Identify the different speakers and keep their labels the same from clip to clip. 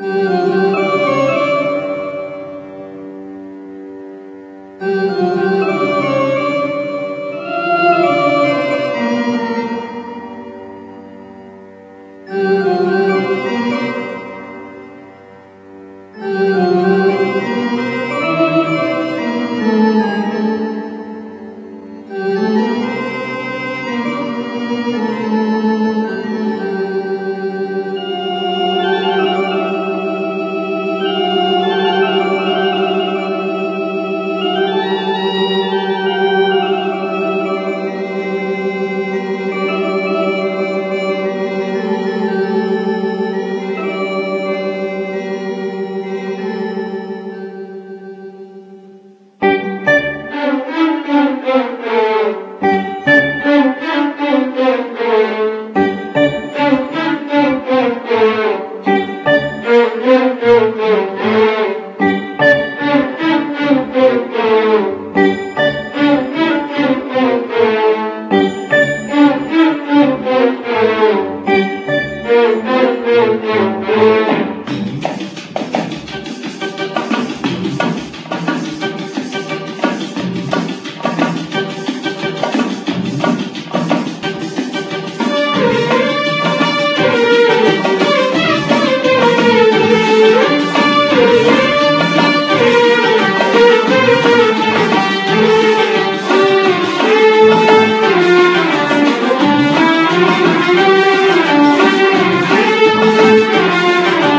Speaker 1: Thank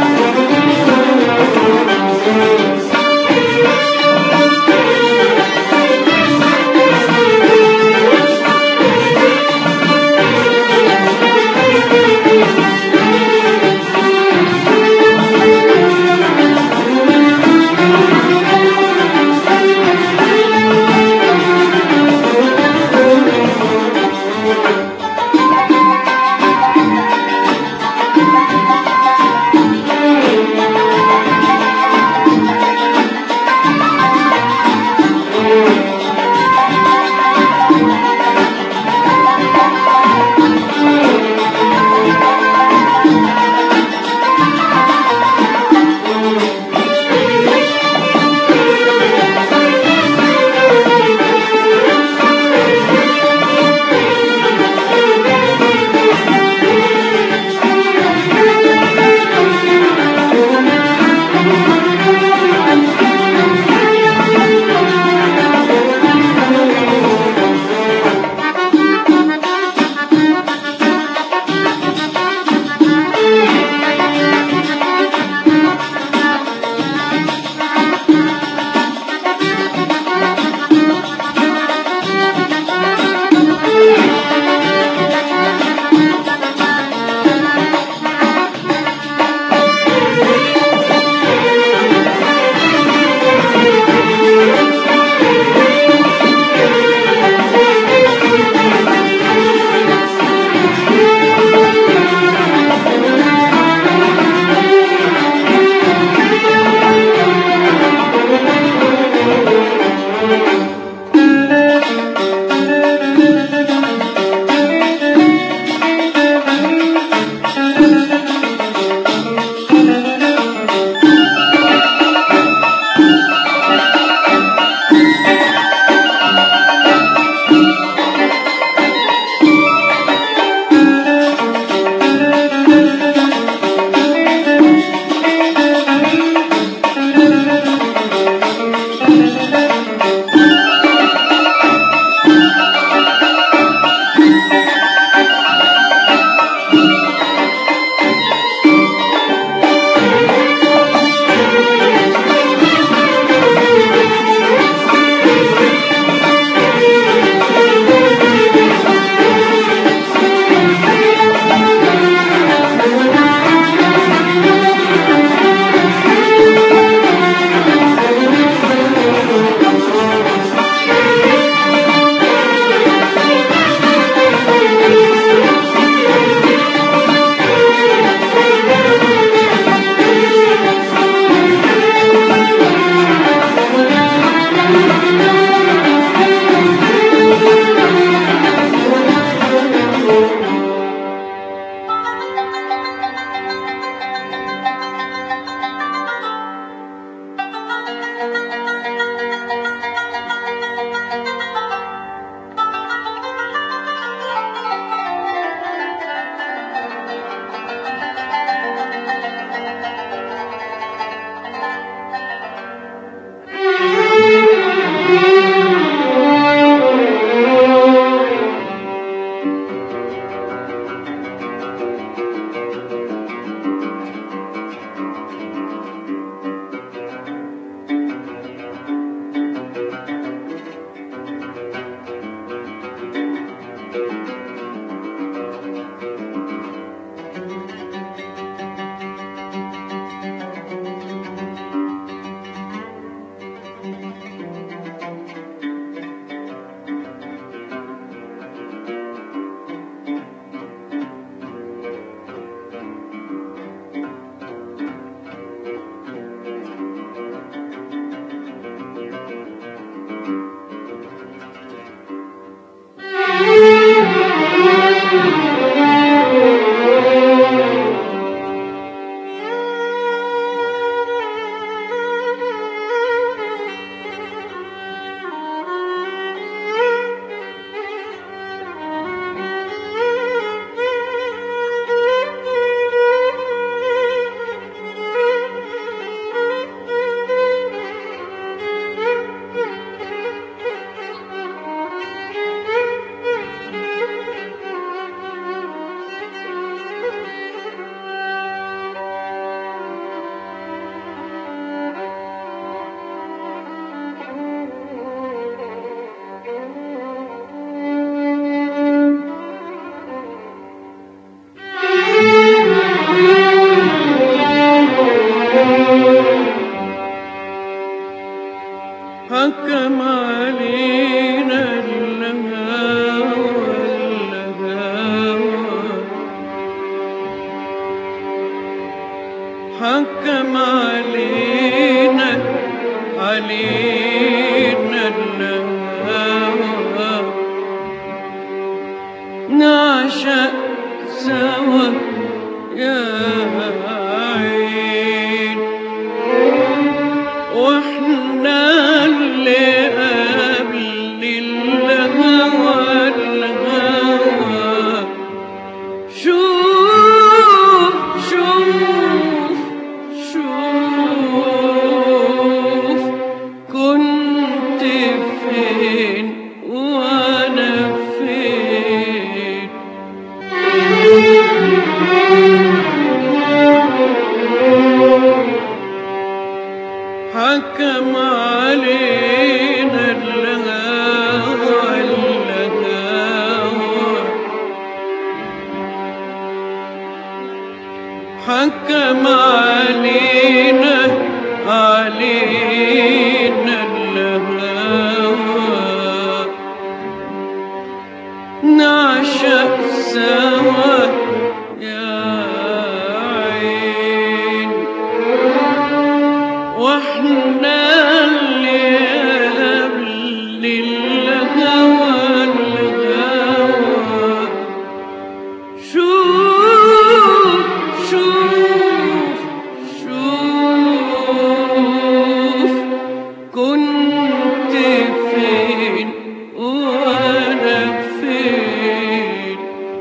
Speaker 1: حكم علينا الهوى الهوى حكم علينا علينا الهوى نعشق سوا يا عين واحنا اللي قبل الهوى الهوى شوف شوف شوف كنت فين وانا فين حكم علينا الهوى الهوى حكم علينا علينا الهوى نعشق سوا يا عين واحنا اللي قبل الهوى الهوى شوف شوف شوف كنت فين وانا فين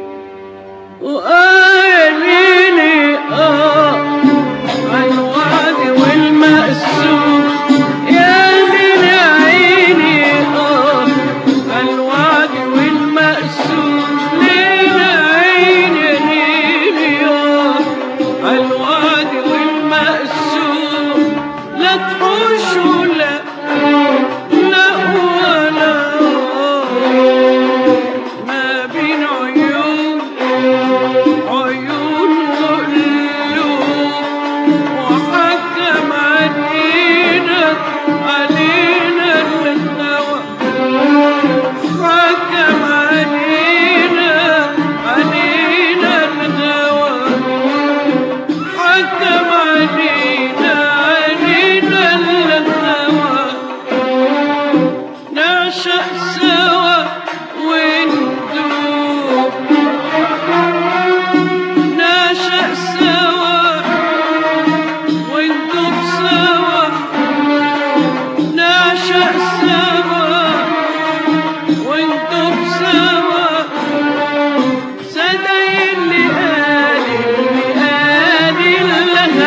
Speaker 1: وقاليلي اه عالوعد والمقسوم يا ليل عيني اه عالوعد والمقسوم ليل عيني ليلي اه عالوعد والمقسوم لا تحوش ولا لا ولا ما بين عيون عيون وقلوب وحكم علينا علينا الهوى حكم علينا علينا الهوى حكم علينا علينا الهوى نعشق سوا وندوب نعشق سوا وندوب سوا نعشق سوا وندوب سوا صدق اللي قال اللي قال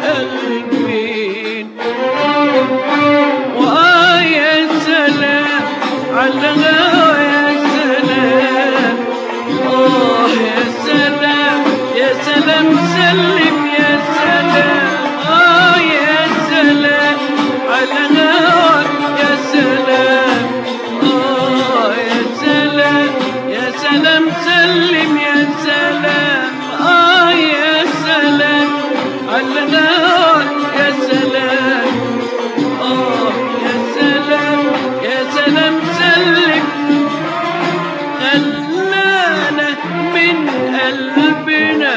Speaker 1: قلبين وآه يا سلام على الهوى يا سلام آه يا سلام يا سلام سلم يا سلام آه يا سلام على الهوى يا سلام آه يا سلام يا سلام سلم يا سلام آه يا سلام على الهوى يا سلام آه يا سلام يا سلام سلم خلانا من قلبنا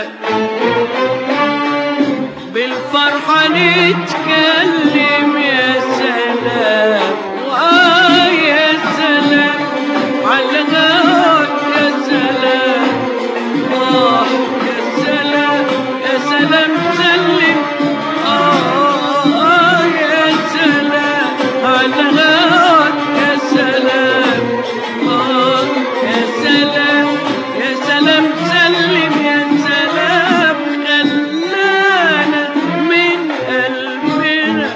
Speaker 1: بالفرحة نتكلم يا سلام وآه يا سلام على الهوى يا سلام آه يا سلام يا سلام سلم آه آه يا سلام على الهوى يا سلام آه يا سلام يا سلام سلم يا سلام خلانا من قلبنا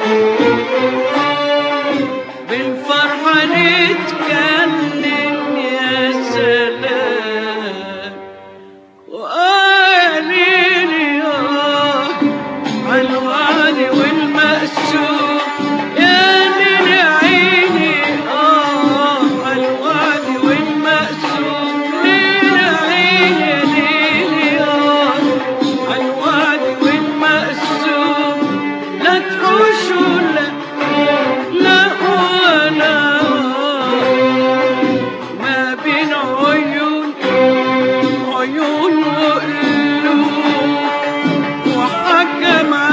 Speaker 1: بالفرحة نتكلم يا سلام وقاليلي آه عالوعد والمقسوم يا ليل عيني آه عالوعد والمقسوم ليل عيني يا ليلي آه عالوعد والمقسوم لا تحوشوا لا لا ولا ما بين عيون عيون وقلوب وحكم